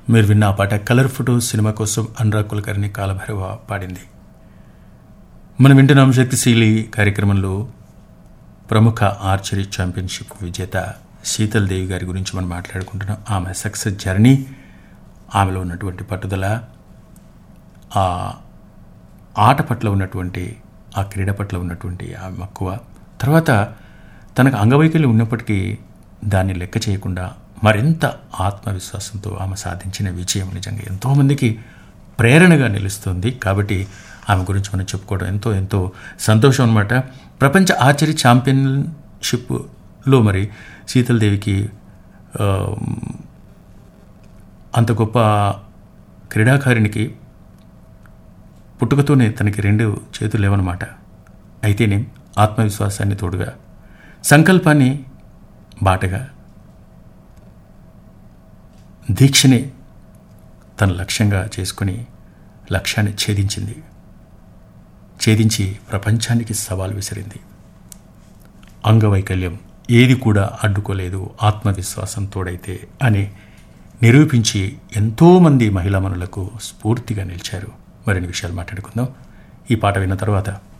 మీరు విన్న ఆ పాట కలర్ ఫోటో సినిమా కోసం అనురాగ్ కులకర్ణి కాలభైరవ పాడింది మనం వింటున్నాం శక్తిశీలి కార్యక్రమంలో ప్రముఖ ఆర్చరీ ఛాంపియన్షిప్ విజేత శీతల్ దేవి గారి గురించి మనం మాట్లాడుకుంటున్నాం ఆమె సక్సెస్ జర్నీ ఆమెలో ఉన్నటువంటి పట్టుదల ఆ ఆట పట్ల ఉన్నటువంటి ఆ క్రీడ పట్ల ఉన్నటువంటి ఆ మక్కువ తర్వాత తనకు అంగవైకల్యం ఉన్నప్పటికీ దాన్ని లెక్క చేయకుండా మరింత ఆత్మవిశ్వాసంతో ఆమె సాధించిన విజయం నిజంగా ఎంతోమందికి ప్రేరణగా నిలుస్తుంది కాబట్టి ఆమె గురించి మనం చెప్పుకోవడం ఎంతో ఎంతో సంతోషం అనమాట ప్రపంచ ఆర్చరీ ఛాంపియన్షిప్లో మరి శీతల్దేవికి ఆ, అంత గొప్ప క్రీడాకారిణికి పుట్టుకతోనే తనకి రెండు చేతులు లేవన్నమాట అయితేనే ఆత్మవిశ్వాసాన్ని తోడుగా సంకల్పాన్ని బాటగా దీక్షని తన లక్ష్యంగా చేసుకుని లక్ష్యాన్ని ఛేదించింది ఛేదించి ప్రపంచానికి సవాల్ విసిరింది అంగవైకల్యం ఏది కూడా అడ్డుకోలేదు ఆత్మవిశ్వాసం తోడైతే అని నిరూపించి ఎంతోమంది మహిళా మనులకు స్ఫూర్తిగా నిలిచారు మరిన్ని విషయాలు మాట్లాడుకుందాం ఈ పాట విన్న తర్వాత